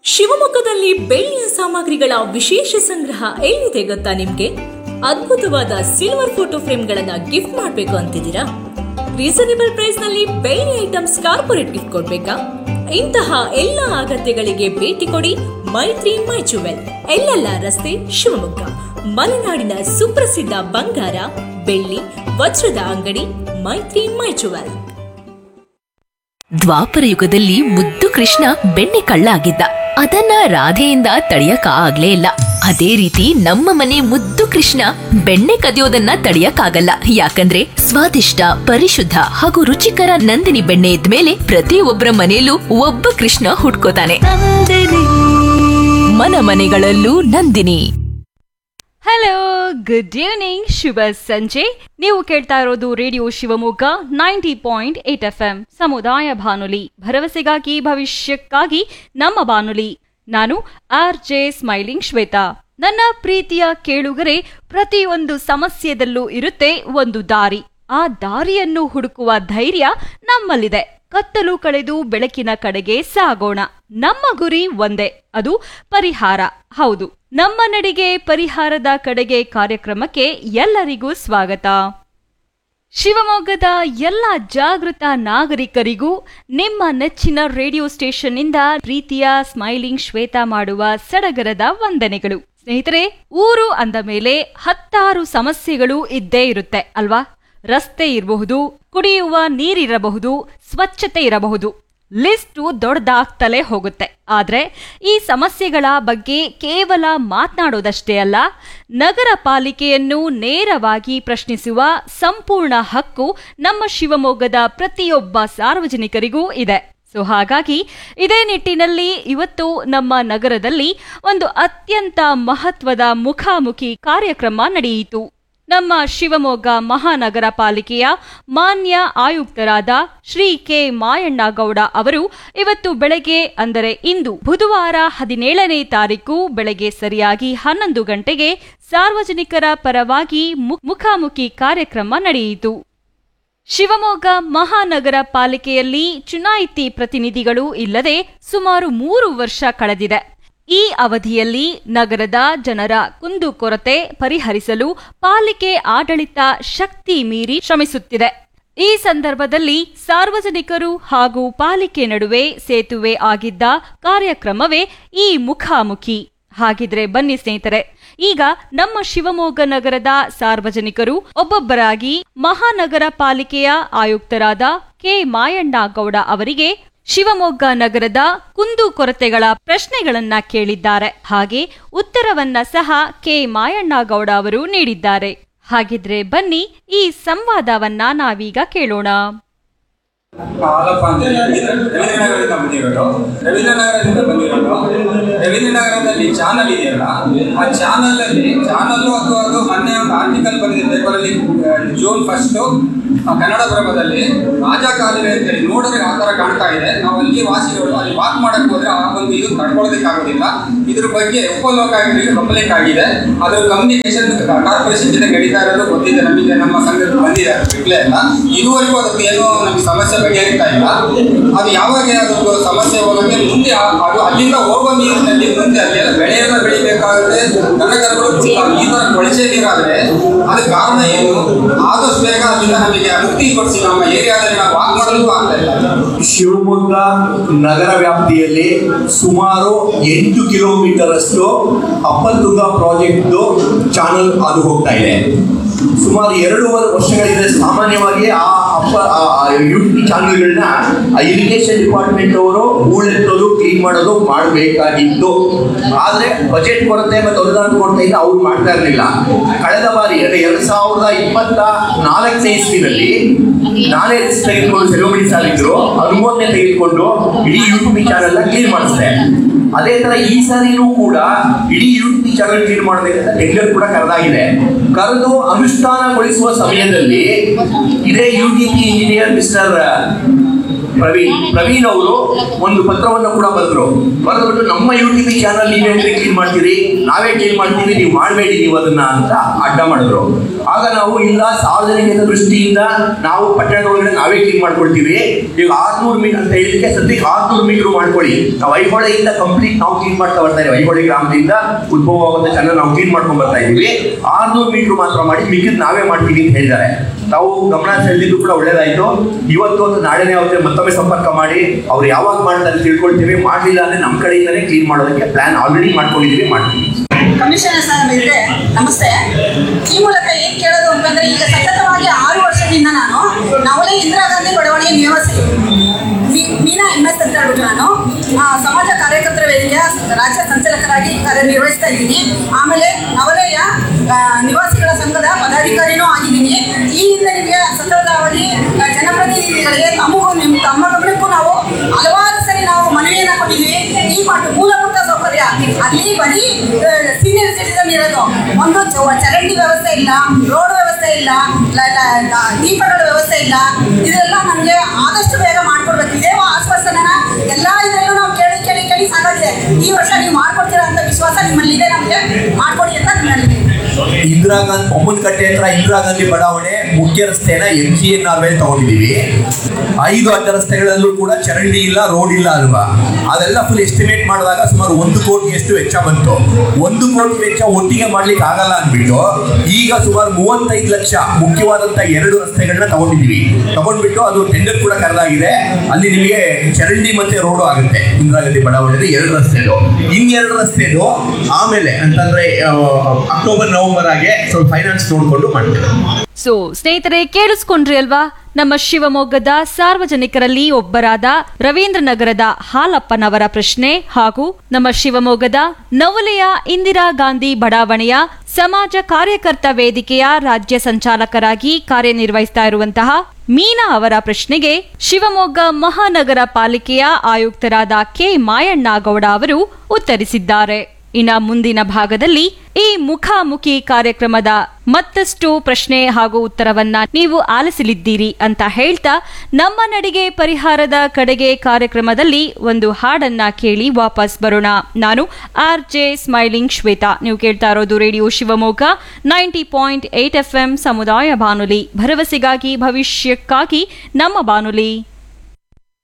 ಶಿವಮೊಗ್ಗದಲ್ಲಿ ಬೆಳ್ಳಿಯ ಸಾಮಗ್ರಿಗಳ ವಿಶೇಷ ಸಂಗ್ರಹ ಎಲ್ಲಿದೆ ಗೊತ್ತಾ ನಿಮ್ಗೆ ಅದ್ಭುತವಾದ ಸಿಲ್ವರ್ ಫೋಟೋ ಫ್ರೇಮ್ಗಳನ್ನ ಗಿಫ್ಟ್ ಮಾಡಬೇಕು ಅಂತಿದ್ದೀರಾ ರೀಸನೇಬಲ್ ಪ್ರೈಸ್ ನಲ್ಲಿ ಬೆಳ್ಳಿ ಐಟಮ್ಸ್ ಕಾರ್ಪೊರೇಟ್ ಗಿಫ್ಟ್ ಕೊಡ್ಬೇಕಾ ಇಂತಹ ಎಲ್ಲ ಅಗತ್ಯಗಳಿಗೆ ಭೇಟಿ ಕೊಡಿ ಮೈತ್ರಿ ಮೈ ಜುವೆಲ್ ಎಲ್ಲೆಲ್ಲ ರಸ್ತೆ ಶಿವಮೊಗ್ಗ ಮಲೆನಾಡಿನ ಸುಪ್ರಸಿದ್ಧ ಬಂಗಾರ ಬೆಳ್ಳಿ ವಜ್ರದ ಅಂಗಡಿ ಮೈತ್ರಿ ಮೈ ಜುವೆಲ್ ದ್ವಾಪರ ಯುಗದಲ್ಲಿ ಮುದ್ದು ಕೃಷ್ಣ ಬೆಣ್ಣೆ ಕಳ್ಳ ಆಗಿದ್ದ ಅದನ್ನ ರಾಧೆಯಿಂದ ತಡೆಯಕ ಆಗ್ಲೇ ಇಲ್ಲ ಅದೇ ರೀತಿ ನಮ್ಮ ಮನೆ ಮುದ್ದು ಕೃಷ್ಣ ಬೆಣ್ಣೆ ಕದಿಯೋದನ್ನ ತಡೆಯಕ್ಕಾಗಲ್ಲ ಯಾಕಂದ್ರೆ ಸ್ವಾದಿಷ್ಟ ಪರಿಶುದ್ಧ ಹಾಗೂ ರುಚಿಕರ ನಂದಿನಿ ಬೆಣ್ಣೆ ಇದ್ಮೇಲೆ ಪ್ರತಿಯೊಬ್ಬರ ಮನೆಯಲ್ಲೂ ಒಬ್ಬ ಕೃಷ್ಣ ಹುಟ್ಕೋತಾನೆ ಮನ ಮನೆಗಳಲ್ಲೂ ನಂದಿನಿ ಹಲೋ ಗುಡ್ ಈವ್ನಿಂಗ್ ಶುಭ ಸಂಜೆ ನೀವು ಕೇಳ್ತಾ ಇರೋದು radio Shivamogga ninety point eight F M ಸಮುದಾಯ ಬಾನುಲಿ ಭರವಸೆಗಾಗಿ ಭವಿಷ್ಯಕ್ಕಾಗಿ ನಮ್ಮ ಬಾನುಲಿ ನಾನು ಆರ್ ಜೆ ಸ್ಮೈಲಿಂಗ್ ಶ್ವೇತಾ ನನ್ನ ಪ್ರೀತಿಯ ಕೇಳುಗರೆ ಪ್ರತಿಯೊಂದು ಸಮಸ್ಯೆದಲ್ಲೂ ಇರುತ್ತೆ ಒಂದು ದಾರಿ ಆ ದಾರಿಯನ್ನು ಹುಡುಕುವ ಧೈರ್ಯ ನಮ್ಮಲ್ಲಿದೆ ಕತ್ತಲು ಕಳೆದು ಬೆಳಕಿನ ಕಡೆಗೆ ಸಾಗೋಣ ನಮ್ಮ ಗುರಿ ಒಂದೇ ಅದು ಪರಿಹಾರ ಹೌದು ನಮ್ಮ ನಡಿಗೆ ಪರಿಹಾರದ ಕಡೆಗೆ ಕಾರ್ಯಕ್ರಮಕ್ಕೆ ಎಲ್ಲರಿಗೂ ಸ್ವಾಗತ ಶಿವಮೊಗ್ಗದ ಎಲ್ಲ ಜಾಗೃತ ನಾಗರಿಕರಿಗೂ ನಿಮ್ಮ ನೆಚ್ಚಿನ ರೇಡಿಯೋ ಸ್ಟೇಷನ್ನಿಂದ ಪ್ರೀತಿಯ ಸ್ಮೈಲಿಂಗ್ ಶ್ವೇತಾ ಮಾಡುವ ಸಡಗರದ ವಂದನೆಗಳು ಸ್ನೇಹಿತರೆ ಊರು ಅಂದ ಮೇಲೆ ಹತ್ತಾರು ಸಮಸ್ಯೆಗಳು ಇದ್ದೇ ಇರುತ್ತೆ ಅಲ್ವಾ ರಸ್ತೆ ಇರಬಹುದು ಕುಡಿಯುವ ನೀರಿರಬಹುದು ಸ್ವಚ್ಛತೆ ಇರಬಹುದು ಲಿಸ್ಟು ದೊಡ್ಡದಾಗ್ತಲೇ ಹೋಗುತ್ತೆ ಆದ್ರೆ ಈ ಸಮಸ್ಯೆಗಳ ಬಗ್ಗೆ ಕೇವಲ ಮಾತನಾಡೋದಷ್ಟೇ ಅಲ್ಲ ನಗರ ಪಾಲಿಕೆಯನ್ನು ನೇರವಾಗಿ ಪ್ರಶ್ನಿಸುವ ಸಂಪೂರ್ಣ ಹಕ್ಕು ನಮ್ಮ ಶಿವಮೊಗ್ಗದ ಪ್ರತಿಯೊಬ್ಬ ಸಾರ್ವಜನಿಕರಿಗೂ ಇದೆ ಸೊ ಹಾಗಾಗಿ ಇದೇ ನಿಟ್ಟಿನಲ್ಲಿ ಇವತ್ತು ನಮ್ಮ ನಗರದಲ್ಲಿ ಒಂದು ಅತ್ಯಂತ ಮಹತ್ವದ ಮುಖಾಮುಖಿ ಕಾರ್ಯಕ್ರಮ ನಡೆಯಿತು ನಮ್ಮ ಶಿವಮೊಗ್ಗ ಮಹಾನಗರ ಪಾಲಿಕೆಯ ಮಾನ್ಯ ಆಯುಕ್ತರಾದ ಶ್ರೀ ಕೆ ಮಾಯಣ್ಣಗೌಡ ಅವರು ಇವತ್ತು ಬೆಳಗ್ಗೆ ಅಂದರೆ ಇಂದು ಬುಧವಾರ ಹದಿನೇಳನೇ ತಾರೀಕು ಬೆಳಗ್ಗೆ ಸರಿಯಾಗಿ ಹನ್ನೊಂದು ಗಂಟೆಗೆ ಸಾರ್ವಜನಿಕರ ಪರವಾಗಿ ಮು- ಮುಖಾಮುಖಿ ಕಾರ್ಯಕ್ರಮ ನಡೆಯಿತು ಶಿವಮೊಗ್ಗ ಮಹಾನಗರ ಪಾಲಿಕೆಯಲ್ಲಿ ಚುನಾಯಿತಿ ಪ್ರತಿನಿಧಿಗಳು ಇಲ್ಲದೆ ಸುಮಾರು ಮೂರು ವರ್ಷ ಕಳೆದಿದೆ ಈ ಅವಧಿಯಲ್ಲಿ ನಗರದ ಜನರ ಕುಂದುಕೊರತೆ ಪರಿಹರಿಸಲು ಪಾಲಿಕೆ ಆಡಳಿತ ಶಕ್ತಿ ಮೀರಿ ಶ್ರಮಿಸುತ್ತಿದೆ ಈ ಸಂದರ್ಭದಲ್ಲಿ ಸಾರ್ವಜನಿಕರು ಹಾಗೂ ಪಾಲಿಕೆ ನಡುವೆ ಸೇತುವೆ ಆಗಿದ್ದ ಕಾರ್ಯಕ್ರಮವೇ ಈ ಮುಖಾಮುಖಿ ಹಾಗಿದ್ರೆ ಬನ್ನಿ ಸ್ನೇಹಿತರೆ ಈಗ ನಮ್ಮ ಶಿವಮೊಗ್ಗ ನಗರದ ಸಾರ್ವಜನಿಕರು ಒಬ್ಬೊಬ್ಬರಾಗಿ ಮಹಾನಗರ ಪಾಲಿಕೆಯ ಆಯುಕ್ತರಾದ ಕೆ ಮಾಯಣ್ಣಗೌಡ ಅವರಿಗೆ ಶಿವಮೊಗ್ಗ ನಗರದ ಕುಂದು ಕೊರತೆಗಳ ಪ್ರಶ್ನೆಗಳನ್ನ ಕೇಳಿದ್ದಾರೆ ಹಾಗೆ ಉತ್ತರವನ್ನ ಸಹ ಕೆ ಮಾಯಣ್ಣಗೌಡ ಅವರು ನೀಡಿದ್ದಾರೆ ಹಾಗಿದ್ರೆ ಬನ್ನಿ ಈ ಸಂವಾದವನ್ನ ನಾವೀಗ ಕೇಳೋಣ ಹಾಲಪ್ಪ ಅಂತ ಹೇಳಿ ರವೀಂದ್ರನಗರದಿಂದ ಬಂದಿರೋದು ರವೀಂದ್ರನಗರದಿಂದ ಬಂದಿರೋದು ರವೀಂದ್ರನಗರದಲ್ಲಿ ಚಾನಲ್ ಇದೆಯಲ್ಲ ಆ ಚಾನಲ್ ಅಲ್ಲಿ ಚಾನಲ್ ಅಥವಾ ಅದು ಮೊನ್ನೆ ಒಂದು ಆರ್ಟಿಕಲ್ ಬಂದಿದೆ ಪೇಪರಲ್ಲಿ ಜೂನ್ ಫಸ್ಟ್ ಕನ್ನಡಪ್ರಭದಲ್ಲಿ ರಾಜಾ ಕಾಲುವೆ ಅಂತ ಹೇಳಿ ನೋಡಿದ್ರೆ ಆ ಥರ ಕಾಣ್ತಾ ಇದೆ ನಾವು ಅಲ್ಲಿ ವಾಸಿಗಳು ಅಲ್ಲಿ ವಾಕ್ ಮಾಡಕ್ ಹೋದ್ರೆ ಆ ಒಂದು ಇದು ತಡ್ಕೊಳ್ಳೋದಕ್ಕಾಗೋದಿಲ್ಲ ಇದ್ರ ಬಗ್ಗೆ ಉಪಲೋಕಾಯುಕ್ತರಿಗೆ ಗಮನಕ್ಕಾಗಿದೆ ಅದ್ರ ಕಮ್ಯುನಿಕೇಶನ್ ಕಾರ್ಪೊರೇಷನ್ ಜೊತೆ ನಡೀತಾ ಇರೋದು ಗೊತ್ತಿದೆ ನಮಗೆ ನಮ್ಮ ಸಂಘಕ್ಕೆ ಬಂದಿದೆ ರಿಪ್ಲೈ ಎಲ್ಲ ಇದುವರೆಗೂ ಅದಕ್ಕೆ ಏನೋ ನಮ್ಗೆ ಸಮಸ್ಯೆ ಬಗೆಹರಿತಾ ಇಲ್ಲ ಅದು ಯಾವಾಗ ಅದೊಂದು ಸಮಸ್ಯೆ ಹೋಗೋಕ್ಕೆ ಮುಂದೆ ಆ- ಅದು ಅಲ್ಲಿಂದ ಹೋಗೋ ನೀರಿನಲ್ಲಿ ಮುಂದೆ ಅಲ್ಲಿ ಎಲ್ಲ ಬೆಳೆಯನ್ನ ಬೆಳಿಬೇಕಾದ್ರೆ ದನಕರುಗಳು ಕುಡಿತಾವೆ. ಈ ತರ ಕೊಳಚೆ ನೀರಾದ್ರೆ ಅದಕ್ಕೆ ಕಾರಣ ಏನು ಆದಷ್ಟು ಬೇಗ ಅಲ್ಲಿಂದ ನಮಗೆ ಮುಕ್ತಿ ಕೊಡಿಸಿ ನಮ್ಮ ಏರಿಯಾದಲ್ಲಿ ನಾವು ವಾಕ್ ಮಾಡಲು ಆಗ್ತಾ ಇಲ್ಲ ಶಿವಮೊಗ್ಗ ನಗರ ವ್ಯಾಪ್ತಿಯಲ್ಲಿ ಸುಮಾರು ಎಂಟು ಕಿಲೋಮೀಟರ್ ಅಷ್ಟು ಅಪ್ಪತ್ತುಂಗ ಪ್ರಾಜೆಕ್ಟ್ ಚಾನಲ್ ಅದು ಹೋಗ್ತಾ ಇದೆ ಸುಮಾರು ಎರಡೂವರೆ ವರ್ಷಗಳಿಂದ ಸಾಮಾನ್ಯವಾಗಿ ಆ ಅಪ್ಪ ಯು ಟಿ ಚಾನಲ್ಗಳನ್ನ ಇರಿಗೇಷನ್ ಡಿಪಾರ್ಟ್ಮೆಂಟ್ ಅವರು ಹೂಳೆತ್ತೋದು ಕ್ಲೀನ್ ಮಾಡೋದು ಮಾಡಬೇಕಾಗಿತ್ತು ಆದರೆ ಬಜೆಟ್ ಕೊರತೆ ಮತ್ತು ಅನುದಾನ ಕೊರತೆಯಿಂದ ಅವ್ರು ಮಾಡ್ತಾ ಇರಲಿಲ್ಲ ಕಳೆದ ಬಾರಿ ಅಂದರೆ ಎರಡು ಸಾವಿರದ ಇಪ್ಪತ್ತ ನಾಲ್ಕನೇ ಇಸ್ವಿನಲ್ಲಿ ನಾನೇ ತೆಗೆದುಕೊಂಡು ಸೆಲೆಬ್ರಿಟಿ ಸಾಲಿದ್ರು ಅನುಮೋದನೆ ತೆಗೆದುಕೊಂಡು ಇಡೀ ಯೂಟ್ಯೂಬ್ ಚಾನೆಲ್ ಕ್ಲೀನ್ ಮಾಡಿಸಿದೆ ಅದೇ ತರ ಈ ಸಾರಿನೂ ಕೂಡ ಇಡೀ ಯೂಟ್ಯೂಬ್ ಚಾನೆಲ್ ಕ್ಲೀನ್ ಮಾಡಬೇಕಂತ ಟೆಂಡರ್ ಕೂಡ ಕರೆದಾಗಿದೆ ಕರೆದು ಅನುಷ್ಠಾನಗೊಳಿಸುವ ಸಮಯದಲ್ಲಿ ಇದೇ U D P engineer mister Praveen Praveen ಅವರು ಒಂದು ಪತ್ರವನ್ನು ಕೂಡ ಬರೆದ್ರು ಬರೆದ್ಬಿಟ್ಟು ನಮ್ಮ ಯೂಟ್ಯೂಬ್ ಚಾನಲ್ ನೀವೇನ್ರಿ ಕ್ಲೀನ್ ಮಾಡ್ತೀರಿ ನಾವೇ ಕ್ಲೀನ್ ಮಾಡ್ತೀವಿ ನೀವು ಮಾಡಬೇಡಿ ನೀವು ಅದನ್ನ ಅಂತ ಅಡ್ಡ ಮಾಡಿದ್ರು ಆಗ ನಾವು ಇಲ್ಲ ಸಾರ್ವಜನಿಕರ ದೃಷ್ಟಿಯಿಂದ ನಾವು ಪಟ್ಟಣದ ಒಳಗಡೆ ನಾವೇ ಕ್ಲೀನ್ ಮಾಡ್ಕೊಳ್ತೀವಿ ಈಗ ಆರ್ನೂರು ಮೀಟರ್ ಅಂತ ಹೇಳಿದಕ್ಕೆ ಸದ್ಯಕ್ಕೆ ಆರ್ನೂರು ಮೀಟರ್ ಮಾಡ್ಕೊಳ್ಳಿ ನಾವು ಐಹೊಳೆಯಿಂದ ಕಂಪ್ಲೀಟ್ ನಾವು ಕ್ಲೀನ್ ಮಾಡ್ತಾ ಬರ್ತಾ ಇದ್ದೀವಿ ಐಹೊಳೆ ಗ್ರಾಮದಿಂದ ಉದ್ಭವ ಆಗುವಂತ ಚಾನಲ್ ನಾವು ಕ್ಲೀನ್ ಮಾಡ್ಕೊಂಡ್ ಬರ್ತಾ ಇದೀವಿ ಆರ್ನೂರು ಮೀಟರ್ ಮಾತ್ರ ಮಾಡಿ ಮಿಕ್ಕಿದ್ ನಾವೇ ಮಾಡ್ತೀವಿ ಅಂತ ಹೇಳಿದ್ದಾರೆ ತಾವು ಗಮನ ಸೆಳೆದಿದ್ದು ಕೂಡ ಒಳ್ಳೇದಾಯ್ತು ಇವತ್ತು ಒಂದು ನಾಳೆನೇ ಅವ್ರಿಗೆ ಮತ್ತೊಮ್ಮೆ ಸಂಪರ್ಕ ಮಾಡಿ ಅವ್ರು ಯಾವಾಗ ಮಾಡ್ತಾರೆ ತಿಳ್ಕೊಳ್ತೀವಿ ಮಾಡಲಿಲ್ಲ ಅಂದ್ರೆ ನಮ್ಮ ಕಡೆಯಿಂದನೇ ಕ್ಲೀನ್ ಮಾಡೋದಕ್ಕೆ ಪ್ಲಾನ್ ಆಲ್ರೆಡಿ ಮಾಡ್ಕೊಂಡಿದೀವಿ ಮಾಡ್ತೀವಿ ಕಮಿಷನರ್ ಸಾಹೇಬ್ ಇದ್ರೆ ನಮಸ್ತೆ ಈ ಮೂಲಕ ಏನ್ ಕೇಳೋದು ಅಂತಂದ್ರೆ ಈಗ ಸತತವಾಗಿ ಆರು ವರ್ಷದಿಂದ ನಾನು ನವಲೆ ಇಂದಿರಾ ಗಾಂಧಿ ಬಡಾವಣೆಯ ನಿವಾಸಿ ಮೀ- ಮೀನಾ ಎಂ ಎಸ್ ಅಂತ ಹೇಳ್ಬಿಟ್ಟು ನಾನು ಆ, ಸಮಾಜ ಕಾರ್ಯಕರ್ತರ ವೇದಿಕೆಯ ರಾಜ್ಯ ಸಂಚಾಲಕರಾಗಿ ಕಾರ್ಯನಿರ್ವಹಿಸ್ತಾ ಇದ್ದೀನಿ ಆಮೇಲೆ ನವಲೆಯ ಆ, ನಿವಾಸಿಗಳ ಸಂಘದ ಪದಾಧಿಕಾರಿನೂ ಆಗಿದ್ದೀನಿ ಈ ಹಿಂದೆ ನಿಮಗೆ ಸತತವಾಗಿ ಆ, ಜನಪ್ರತಿನಿಧಿಗಳಿಗೆ ತಮಗೂ ನಿಮ್ಮ ತಮ್ಮ ಗಮನಕ್ಕೂ ನಾವು ಹಲವಾರು ಸರಿ ನಾವು ಮನವಿಯನ್ನ ಕೊಟ್ಟಿದ್ವಿ ಈ ಮತ್ತು ಮೂಲಭೂತ ಸೌಕರ್ಯ ಅಲ್ಲಿ ಬರೀ ಸೀನಿಯರ್ ಸಿಟಿಸನ್ ಇರೋದು ಒಂದು ಚ- ಚರಂಡಿ ವ್ಯವಸ್ಥೆ ಇಲ್ಲ ರೋಡ್ ವ್ಯವಸ್ಥೆ ಇಲ್ಲ ಲ- ಲ- ಲ- ದೀಪಗಳ ವ್ಯವಸ್ಥೆ ಇಲ್ಲ ಇದೆಲ್ಲ ನಮಗೆ ಆದಷ್ಟು ಬೇಗ ಮಾಡ್ಕೊಡ್ಬೇಕು ಇದೇ ಆಶ್ವಾಸನ ಎಲ್ಲ ಇದರಲ್ಲೂ ನಾವು ಕೇಳಿ ಕೇಳಿ ಕೇಳಿ ಸಾಕಾಗಿದೆ ಈ ವರ್ಷ ನೀವು ಮಾಡ್ಕೊಡ್ತೀರಾ ಅಂತ ವಿಶ್ವಾಸ ನಿಮ್ಮಲ್ಲಿ ಇದೆ ನಮಗೆ ಮಾಡ್ಕೊಡಿ ಅಂತ ನಿಮ್ಮಲ್ಲಿ ಇಂದಿರಾ ಗಾಂಧಿ ಬೊಮ್ಮನಕಟ್ಟೆ ಹತ್ರ ಇಂದಿರಾ ಗಾಂಧಿ ಬಡಾವಣೆ ಮುಖ್ಯ ರಸ್ತೆನ ಎಂ ಜಿ ಎನ್ ಆರ್ ಮೇಲೆ ತಗೊಂಡಿದೀವಿ ಐದು ಅಡ್ಡ ರಸ್ತೆಗಳಲ್ಲೂ ಕೂಡ ಚರಂಡಿ ಇಲ್ಲ ರೋಡ್ ಇಲ್ಲ ಅಲ್ವಾ ಅದೆಲ್ಲ ಫುಲ್ ಎಸ್ಟಿಮೇಟ್ ಮಾಡಿದಾಗ ಸುಮಾರು ಒಂದು ಕೋಟಿಯಷ್ಟು ವೆಚ್ಚ ಬಂತು ಒಂದು ಕೋಟಿ ವೆಚ್ಚ ಒಟ್ಟಿಗೆ ಮಾಡ್ಲಿಕ್ಕೆ ಆಗಲ್ಲ ಅಂದ್ಬಿಟ್ಟು ಈಗ ಸುಮಾರು ಮೂವತ್ತೈದು ಲಕ್ಷ ಮುಖ್ಯವಾದಂತ ಎರಡು ರಸ್ತೆಗಳನ್ನ ತಗೊಂಡಿದೀವಿ ತಗೊಂಡ್ಬಿಟ್ಟು ಅದು ಟೆಂಡರ್ ಕೂಡ ಕರೆದಾಗಿದೆ ಅಲ್ಲಿ ನಿಮಗೆ ಚರಂಡಿ ಮತ್ತೆ ರೋಡು ಆಗುತ್ತೆ ಇಂದಿರಾ ಗಾಂಧಿ ಬಡಾವಣೆಯಲ್ಲಿ ಎರಡು ರಸ್ತೆದು ಇನ್ನೆರಡು ರಸ್ತೆದು ಆಮೇಲೆ ಅಂತಂದ್ರೆ ಆ, ಅಕ್ಟೋಬರ್ ನವೆಂಬರ್ ಆಗಿ ಸ್ವಲ್ಪ ಫೈನಾನ್ಸ್ ನೋಡ್ಕೊಂಡು ಮಾಡ್ತೇವೆ ಸೊ ಸ್ನೇಹಿತರೆ ಕೇಳಿಸ್ಕೊಂಡ್ರಿ ಅಲ್ವಾ ನಮ್ಮ ಶಿವಮೊಗ್ಗದ ಸಾರ್ವಜನಿಕರಲ್ಲಿ ಒಬ್ಬರಾದ ರವೀಂದ್ರ ನಗರದ ಹಾಲಪ್ಪನವರ ಪ್ರಶ್ನೆ ಹಾಗೂ ನಮ್ಮ ಶಿವಮೊಗ್ಗದ ನವಲೆಯ ಇಂದಿರಾ ಗಾಂಧಿ ಬಡಾವಣೆಯ ಸಮಾಜ ಕಾರ್ಯಕರ್ತ ವೇದಿಕೆಯ ರಾಜ್ಯ ಸಂಚಾಲಕರಾಗಿ ಕಾರ್ಯನಿರ್ವಹಿಸ್ತಾ ಇರುವಂತಹ ಮೀನಾ ಅವರ ಪ್ರಶ್ನೆಗೆ ಶಿವಮೊಗ್ಗ ಮಹಾನಗರ ಪಾಲಿಕೆಯ ಆಯುಕ್ತರಾದ ಕೆ ಮಾಯಣ್ಣಗೌಡ ಅವರು ಉತ್ತರಿಸಿದ್ದಾರೆ ಇನ್ನ ಮುಂದಿನ ಭಾಗದಲ್ಲಿ ಈ ಮುಖಾಮುಖಿ ಕಾರ್ಯಕ್ರಮದ ಮತ್ತಷ್ಟು ಪ್ರಶ್ನೆ ಹಾಗೂ ಉತ್ತರವನ್ನ ನೀವು ಆಲಿಸಲಿದ್ದೀರಿ ಅಂತ ಹೇಳ್ತಾ ನಮ್ಮ ನಡಿಗೆ ಪರಿಹಾರದ ಕಡೆಗೆ ಕಾರ್ಯಕ್ರಮದಲ್ಲಿ ಒಂದು ಹಾಡನ್ನ ಕೇಳಿ ವಾಪಸ್ ಬರೋಣ ನಾನು ಆರ್ ಜೆ ಸ್ಮೈಲಿಂಗ್ ಶ್ವೇತಾ ನೀವು ಕೇಳ್ತಾ ಇರೋದು radio Shivamogga ninety point eight F M ಸಮುದಾಯ ಬಾನುಲಿ ಭರವಸೆಗಾಗಿ ಭವಿಷ್ಯಕ್ಕಾಗಿ ನಮ್ಮ ಬಾನುಲಿ